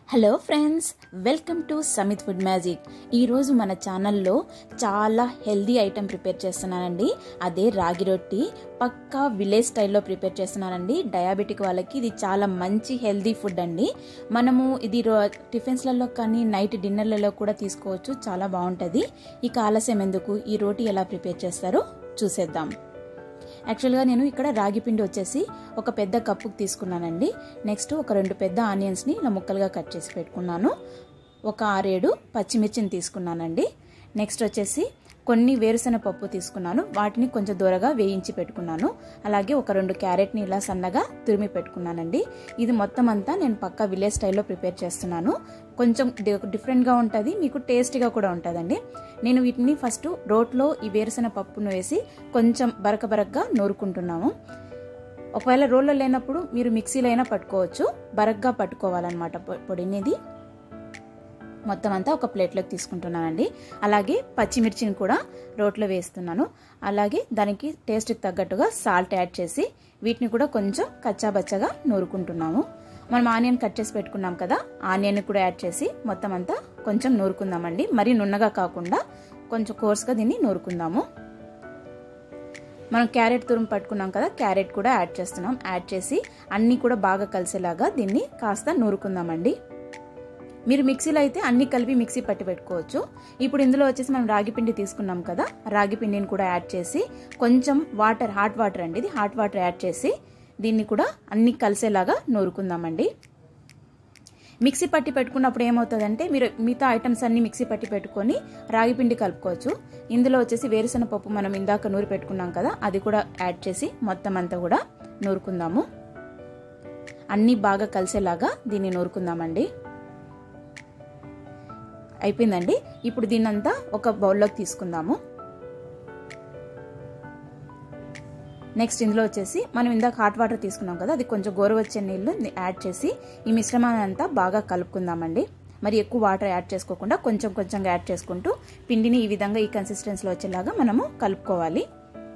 hello friends welcome to Samit food magic ఈరోజు మన ఛానల్లో చాలా హెల్దీ ఐటెం ప్రిపేర్ చేస్తున్నానండి అదే రాగి రొట్టి పక్కా విలేజ్ స్టైల్లో ప్రిపేర్ చేస్తున్నానండి డయాబెటిక్ వాళ్ళకి ఇది చాలా మంచి హెల్దీ ఫుడ్ అండి మనము ఇది రో టిఫిన్స్లలో కానీ నైట్ డిన్నర్లలో కూడా తీసుకోవచ్చు చాలా బాగుంటుంది ఇక ఆలస్యం ఎందుకు ఈ రోటీ ఎలా ప్రిపేర్ చేస్తారో చూసేద్దాం యాక్చువల్గా నేను ఇక్కడ రాగి పిండి వచ్చేసి ఒక పెద్ద కప్పుకి తీసుకున్నానండి నెక్స్ట్ ఒక రెండు పెద్ద ఆనియన్స్ని ఇలా ముక్కలుగా కట్ చేసి పెట్టుకున్నాను ఒక ఆరేడు పచ్చిమిర్చిని తీసుకున్నానండి నెక్స్ట్ వచ్చేసి కొన్ని వేరుశెనగ పప్పు తీసుకున్నాను వాటిని కొంచెం దూరగా వేయించి పెట్టుకున్నాను అలాగే ఒక రెండు క్యారెట్ని ఇలా సన్నగా తురిమి పెట్టుకున్నానండి ఇది మొత్తం అంతా నేను పక్క విలేజ్ స్టైల్లో ప్రిపేర్ చేస్తున్నాను కొంచెం డిఫరెంట్గా ఉంటుంది మీకు టేస్టీగా కూడా ఉంటుందండి నేను వీటిని ఫస్ట్ రోట్లో ఈ వేరుశెనగ పప్పును వేసి కొంచెం బరక బరకగా నూరుకుంటున్నాము ఒకవేళ రోల్లో లేనప్పుడు మీరు మిక్సీలో అయినా పట్టుకోవచ్చు బరగ్గా పట్టుకోవాలన్నమాట పొడినిది మొత్తం అంతా ఒక ప్లేట్లోకి తీసుకుంటున్నానండి అలాగే పచ్చిమిర్చిని కూడా రోట్లో వేస్తున్నాను అలాగే దానికి టేస్ట్కి తగ్గట్టుగా సాల్ట్ యాడ్ చేసి వీటిని కూడా కొంచెం కచ్చాబచ్చగా నూరుకుంటున్నాము మనం ఆనియన్ కట్ చేసి పెట్టుకున్నాం కదా ఆనియన్ కూడా యాడ్ చేసి మొత్తం అంతా కొంచెం నూరుకుందామండి మరీ నున్నగా కాకుండా కొంచెం కోర్స్గా దీన్ని నూరుకుందాము మనం క్యారెట్ తురుము పట్టుకున్నాం కదా క్యారెట్ కూడా యాడ్ చేస్తున్నాం యాడ్ చేసి అన్నీ కూడా బాగా కలిసేలాగా దీన్ని కాస్త నూరుకుందామండి మీరు మిక్సీలో అయితే అన్ని కలిపి మిక్సీ పట్టి పెట్టుకోవచ్చు ఇప్పుడు ఇందులో వచ్చేసి మనం రాగి పిండి తీసుకున్నాం కదా రాగి పిండిని కూడా యాడ్ చేసి కొంచెం వాటర్ హాట్ వాటర్ అండి ఇది హాట్ వాటర్ యాడ్ చేసి దీన్ని కూడా అన్ని కలిసేలాగా నూరుకుందామండి మిక్సీ పట్టి పెట్టుకున్నప్పుడు ఏమవుతుందంటే మీరు మిగతా ఐటమ్స్ అన్ని మిక్సీ పట్టి పెట్టుకొని రాగి పిండి కలుపుకోవచ్చు ఇందులో వచ్చేసి వేరుశెనగ పప్పు మనం ఇందాక నూరి పెట్టుకున్నాం కదా అది కూడా యాడ్ చేసి మొత్తం అంతా కూడా నూరుకుందాము అన్నీ బాగా కలిసేలాగా దీన్ని నూరుకుందామండి అయిపోయిందండి ఇప్పుడు దీన్నంతా ఒక బౌల్లోకి తీసుకుందాము నెక్స్ట్ ఇందులో వచ్చేసి మనం ఇందాక హాట్ వాటర్ తీసుకున్నాం కదా అది కొంచెం గోరువచ్చే నీళ్ళు యాడ్ చేసి ఈ మిశ్రమాన్ని అంతా బాగా కలుపుకుందామండి మరి ఎక్కువ వాటర్ యాడ్ చేసుకోకుండా కొంచెం కొంచెంగా యాడ్ చేసుకుంటూ పిండిని ఈ విధంగా ఈ కన్సిస్టెన్సీలో వచ్చేలాగా మనము కలుపుకోవాలి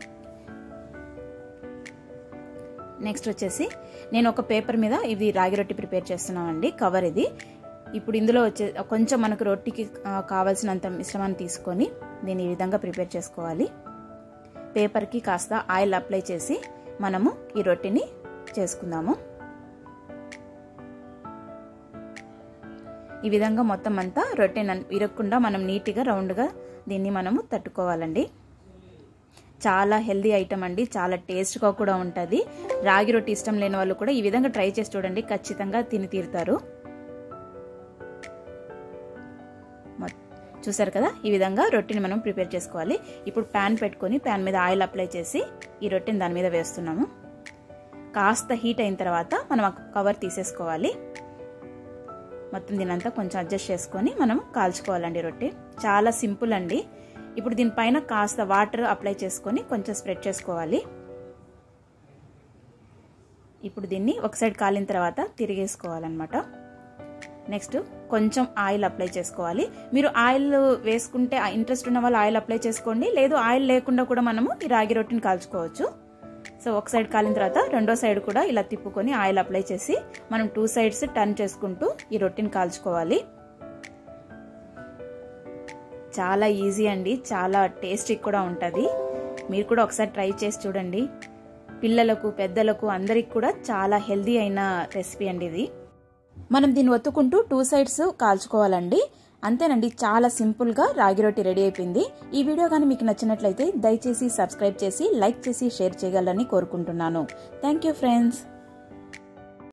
నెక్స్ట్ వచ్చేసి నేను ఒక పేపర్ మీద ఇది రాగి రొట్టి ప్రిపేర్ చేస్తున్నామండి కవర్ ఇది ఇప్పుడు ఇందులో వచ్చే కొంచెం మనకు రొట్టికి కావాల్సినంత మిశ్రమాన్ని తీసుకొని దీన్ని ఈ విధంగా ప్రిపేర్ చేసుకోవాలి పేపర్కి కాస్త ఆయిల్ అప్లై చేసి మనము ఈ రొట్టిని చేసుకుందాము ఈ విధంగా మొత్తం అంతా రొట్టెని ఇరగకుండా మనం నీట్గా రౌండ్గా దీన్ని మనము తట్టుకోవాలండి చాలా హెల్దీ ఐటమ్ అండి చాలా టేస్ట్గా కూడా ఉంటుంది రాగి రొట్టి ఇష్టం లేని వాళ్ళు కూడా ఈ విధంగా ట్రై చేసి చూడండి ఖచ్చితంగా తిని తీరుతారు చూసారు కదా ఈ విధంగా రొట్టెని మనం ప్రిపేర్ చేసుకోవాలి ఇప్పుడు ప్యాన్ పెట్టుకొని ప్యాన్ మీద ఆయిల్ అప్లై చేసి ఈ రొట్టెని దాని మీద వేస్తున్నాము కాస్త హీట్ అయిన తర్వాత మనం కవర్ తీసేసుకోవాలి మొత్తం దీనంతా కొంచెం అడ్జస్ట్ చేసుకొని మనం కాల్చుకోవాలండి రొట్టె చాలా సింపుల్ అండి ఇప్పుడు దీనిపైన కాస్త వాటర్ అప్లై చేసుకొని కొంచెం స్ప్రెడ్ చేసుకోవాలి ఇప్పుడు దీన్ని ఒక సైడ్ కాలిన తర్వాత తిరిగేసుకోవాలన్నమాట నెక్స్ట్ కొంచెం ఆయిల్ అప్లై చేసుకోవాలి మీరు ఆయిల్ వేసుకుంటే ఇంట్రెస్ట్ ఉన్న వాళ్ళు ఆయిల్ అప్లై చేసుకోండి లేదు ఆయిల్ లేకుండా కూడా మనము ఈ రాగి రొట్టిని కాల్చుకోవచ్చు సో ఒక సైడ్ కాలిన తర్వాత రెండో సైడ్ కూడా ఇలా తిప్పుకొని ఆయిల్ అప్లై చేసి మనం టూ సైడ్స్ టర్న్ చేసుకుంటూ ఈ రొట్టిని కాల్చుకోవాలి చాలా ఈజీ అండి చాలా టేస్టీ కూడా ఉంటుంది మీరు కూడా ఒకసారి ట్రై చేసి చూడండి పిల్లలకు పెద్దలకు అందరికి కూడా చాలా హెల్దీ అయిన రెసిపీ అండి ఇది మనం దీన్ని ఒత్తుకుంటూ టూ సైడ్స్ కాల్చుకోవాలండి అంతేనండి చాలా సింపుల్గా రాగి రొట్టి రెడీ అయిపోయింది ఈ వీడియో కానీ మీకు నచ్చినట్లయితే దయచేసి సబ్స్క్రైబ్ చేసి లైక్ చేసి షేర్ చేయగలరని కోరుకుంటున్నాను థ్యాంక్ యూ ఫ్రెండ్స్